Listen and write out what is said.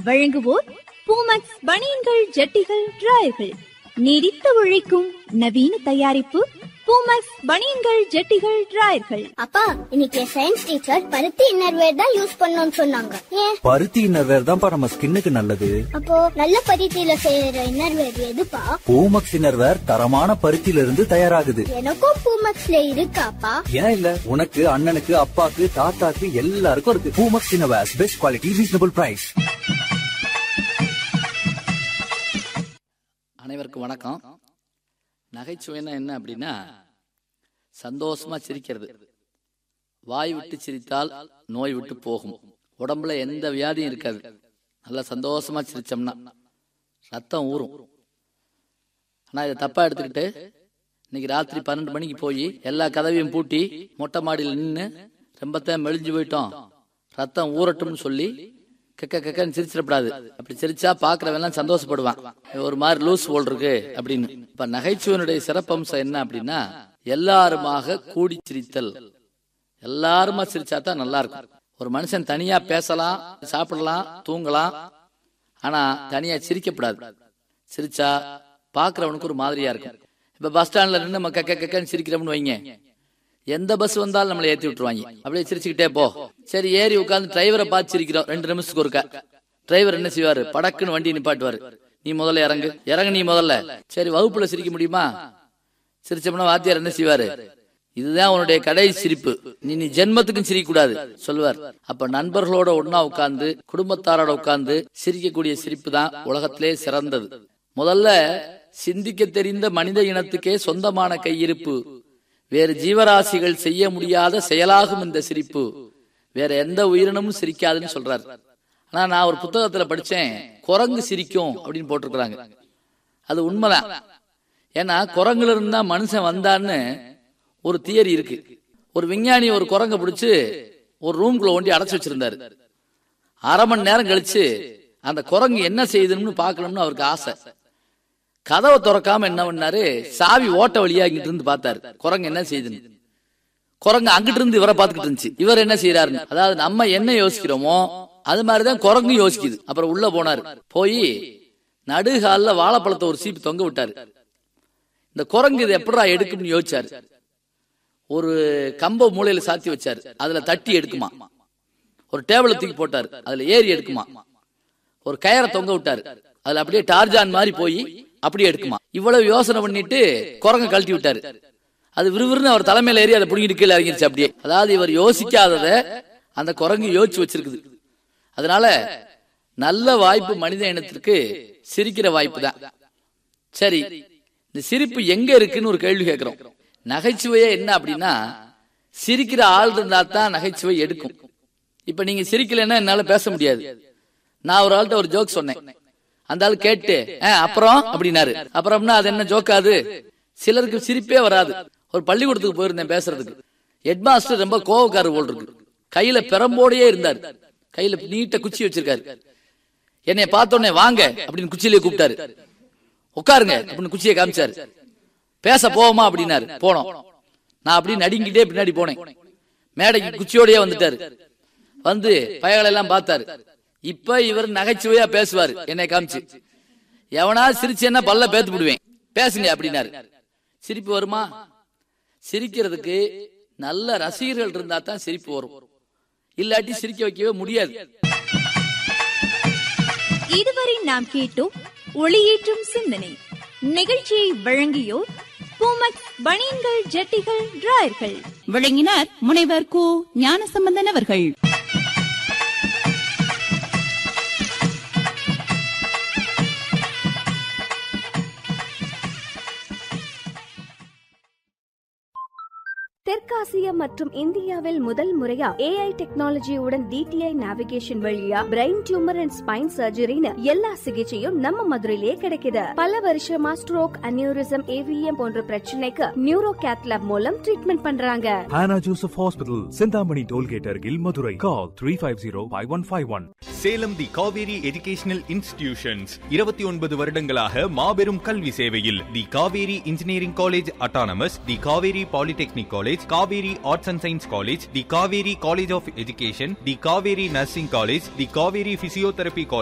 வழங்குவோர் பூமக்ஸ் பனியன்கள் ஜட்டிகள் டிராயர்கள் நீடித்து உழைக்கும் நவீன தயாரிப்பு பூமக்ஸ் பனியன்கள் ஜட்டிகள் டிராயர்கள் அப்பா இன்னைக்கு சயின்ஸ் டீச்சர் பருத்தி இன்னர்வேர் தான் யூஸ் பண்ணணும்னு சொன்னாங்க ஏன் பருத்தி இன்னர்வேர் தான்ப்பா நம்ம ஸ்கின்னுக்கு நல்லது அப்போ நல்ல பருத்தியில செய்யற இன்னர்வேர் எதுப்பா பூமக்ஸ் இன்னர்வேர் தரமான பருத்தியில இருந்து தயாராகுது எனக்கும் பூமக்ஸ்ல இருக்காப்பா ஏன் இல்ல உனக்கு அண்ணனுக்கு அப்பாக்கு தாத்தாக்கு எல்லாருக்கும் இருக்கு Poomex innerwear best quality reasonable price அனைவருக்கும் வணக்கம் நகைச்சுவைன்னா என்ன அப்படின்னா சந்தோஷமா சிரிக்கிறது வாய் விட்டு சிரித்தால் நோய் விட்டு போகும் உடம்புல எந்த வியாதியும் இருக்காது நல்லா சந்தோஷமா சிரிச்சோம்னா ரத்தம் ஊறும் ஆனா இதை தப்பா எடுத்துக்கிட்டு இன்னைக்கு ராத்திரி பன்னெண்டு மணிக்கு போய் எல்லா கதவையும் பூட்டி மொட்டை மாடியில் நின்று ரொம்பத்தான் மெலிஞ்சு போயிட்டோம் ரத்தம் ஊறட்டும்னு சொல்லி கக்க கக்கன்னு சிரிச்சிடப்படாது அப்படி சிரிச்சா பாக்குறவன் எல்லாம் சந்தோஷப்படுவான் ஒரு மாதிரி லூஸ் போல் இருக்கு அப்படின்னு இப்ப நகைச்சுவனுடைய சிறப்பம்சம் என்ன அப்படின்னா எல்லாருமாக கூடி சிரித்தல் எல்லாருமா சிரிச்சா தான் நல்லா இருக்கும் ஒரு மனுஷன் தனியா பேசலாம் சாப்பிடலாம் தூங்கலாம் ஆனா தனியா சிரிக்கப்படாது சிரிச்சா பாக்குறவனுக்கு ஒரு மாதிரியா இருக்கும் இப்ப பஸ் ஸ்டாண்ட்ல நின்று நம்ம கக்க கக்கன்னு சிரிக்கிறோம்னு வைங்க எந்த பஸ் வந்தாலும் நம்மளை ஏத்தி விட்டுருவாங்க அப்படியே சிரிச்சுக்கிட்டே போ சரி ஏறி உட்காந்து டிரைவரை பார்த்து சிரிக்கிறோம் ரெண்டு நிமிஷத்துக்கு ஒருக்கா டிரைவர் என்ன செய்வாரு படக்குன்னு வண்டி நிப்பாட்டுவாரு நீ முதல்ல இறங்கு இறங்கு நீ முதல்ல சரி வகுப்புல சிரிக்க முடியுமா சிரிச்சோம்னா வாத்தியார் என்ன செய்வாரு இதுதான் உன்னுடைய கடைசி சிரிப்பு நீ நீ ஜென்மத்துக்கும் சிரிக்க கூடாது சொல்லுவார் அப்ப நண்பர்களோட ஒன்னா உட்கார்ந்து குடும்பத்தாரோட உட்கார்ந்து சிரிக்கக்கூடிய சிரிப்பு தான் உலகத்திலே சிறந்தது முதல்ல சிந்திக்க தெரிந்த மனித இனத்துக்கே சொந்தமான கையிருப்பு வேறு ஜீவராசிகள் செய்ய முடியாத செயலாகும் இந்த சிரிப்பு வேற எந்த உயிரினமும் சிரிக்காதுன்னு சொல்றாரு ஆனா நான் ஒரு புத்தகத்துல படிச்சேன் குரங்கு சிரிக்கும் அப்படின்னு போட்டிருக்கிறாங்க அது உண்மைதான் ஏன்னா குரங்குல இருந்தா மனுஷன் வந்தான்னு ஒரு தியரி இருக்கு ஒரு விஞ்ஞானி ஒரு குரங்க பிடிச்சு ஒரு ரூம்குள்ள ஒண்டி அடைச்சு வச்சிருந்தாரு அரை மணி நேரம் கழிச்சு அந்த குரங்கு என்ன செய்யுதுன்னு பார்க்கணும்னு அவருக்கு ஆசை கதவை திறக்காம என்ன பண்ணாரு சாவி ஓட்ட வழியா இங்கிட்டு இருந்து பார்த்தாரு குரங்கு என்ன செய்யுதுன்னு குரங்கு அங்கிட்டு இருந்து இவரை பார்த்துக்கிட்டு இருந்துச்சு இவர் என்ன செய்யறாரு அதாவது நம்ம என்ன யோசிக்கிறோமோ அது மாதிரிதான் குரங்கு யோசிக்குது அப்புறம் உள்ள போனாரு போய் நடுகால வாழைப்பழத்தை ஒரு சீப்பு தொங்க விட்டாரு இந்த குரங்கு இது எப்படா எடுக்கும்னு யோசிச்சாரு ஒரு கம்ப மூலையில சாத்தி வச்சாரு அதுல தட்டி எடுக்குமா ஒரு டேபிள தூக்கி போட்டாரு அதுல ஏறி எடுக்குமா ஒரு கயரை தொங்க விட்டாரு அதுல அப்படியே டார்ஜான் மாதிரி போய் அப்படியே எடுக்குமா இவ்வளவு யோசனை பண்ணிட்டு குரங்க கழட்டி விட்டாரு அது விறுவிறுன்னு அவர் தலைமையில ஏறி அதை புடிங்கிட்டு கீழே இறங்கிருச்சு அப்படியே அதாவது இவர் யோசிக்காதத அந்த குரங்கு யோசிச்சு வச்சிருக்குது அதனால நல்ல வாய்ப்பு மனித இனத்திற்கு சிரிக்கிற வாய்ப்பு தான் சரி இந்த சிரிப்பு எங்க இருக்குன்னு ஒரு கேள்வி கேட்கிறோம் நகைச்சுவையே என்ன அப்படின்னா சிரிக்கிற ஆள் இருந்தா தான் நகைச்சுவை எடுக்கும் இப்ப நீங்க சிரிக்கலைன்னா என்னால பேச முடியாது நான் ஒரு ஆள்கிட்ட ஒரு ஜோக் சொன்னேன் அந்த ஆள் கேட்டு "ஆ, அப்புறம் அப்படின்னாரு அப்புறம்னா அது என்ன ஜோக்காது சிலருக்கு சிரிப்பே வராது ஒரு பள்ளிக்கூடத்துக்கு போயிருந்தேன் பேசுறதுக்கு ஹெட் மாஸ்டர் ரொம்ப கோவக்காரர் போல் இருக்கு கையில பெரம்போடையே இருந்தார் கையில நீட்ட குச்சி வச்சிருக்காரு என்னை பார்த்த உடனே வாங்க அப்படின்னு குச்சியிலே கூப்பிட்டாரு உட்காருங்க அப்படின்னு குச்சியை காமிச்சாரு பேச போவோமா அப்படின்னாரு போனோம் நான் அப்படி நடுங்கிட்டே பின்னாடி போனேன் மேடைக்கு குச்சியோடயே வந்துட்டாரு வந்து பயகளை எல்லாம் பார்த்தாரு இப்ப இவர் நகைச்சுவையா பேசுவாரு என்னை காமிச்சு எவனா சிரிச்சேன்னா பல்ல பேத்து விடுவேன் பேசுங்க அப்படின்னாரு சிரிப்பு வருமா சிரிக்கிறதுக்கு நல்ல ரசிகர்கள் இருந்தா தான் சிரிப்பு வரும் இல்லாட்டி சிரிக்க வைக்கவே முடியாது இதுவரை நாம் கேட்டோம் ஒளியேற்றும் சிந்தனை நிகழ்ச்சியை வழங்கியோர் பூமக்ஸ் பனியன்கள் ஜட்டிகள் டிராயர்கள் வழங்கினார் முனைவர் கு ஞானசம்பந்தன் அவர்கள் தெற்காசியா மற்றும் இந்தியாவில் முதல் முறையா ஏஐ டெக்னாலஜியுடன் டிடிஐ நேவிகேஷன் வழியா பிரெயின் டியூமர் அண்ட் ஸ்பைன் சர்ஜரின்னு எல்லா சிகிச்சையும் நம்ம மதுரையிலேயே கிடைக்குது பல வருஷமா ஸ்ட்ரோக் அனியூரிசம் ஏவிஎம் போன்ற பிரச்சனைக்கு நியூரோ கேத்லாப் மூலம் ட்ரீட்மெண்ட் பண்றாங்க Hannah Joseph Hospital, Sindhamani Tollgate, Argil, Madurai. Call 350-5151. Salem the Kaveri educational institutions இருபத்தி ஒன்பது வருடங்களாக மாபெரும் கல்வி சேவையில் the Kaveri engineering college autonomous the Kaveri polytechnic college Kaveri arts and science college the Kaveri college of education the Kaveri nursing college the Kaveri physiotherapy college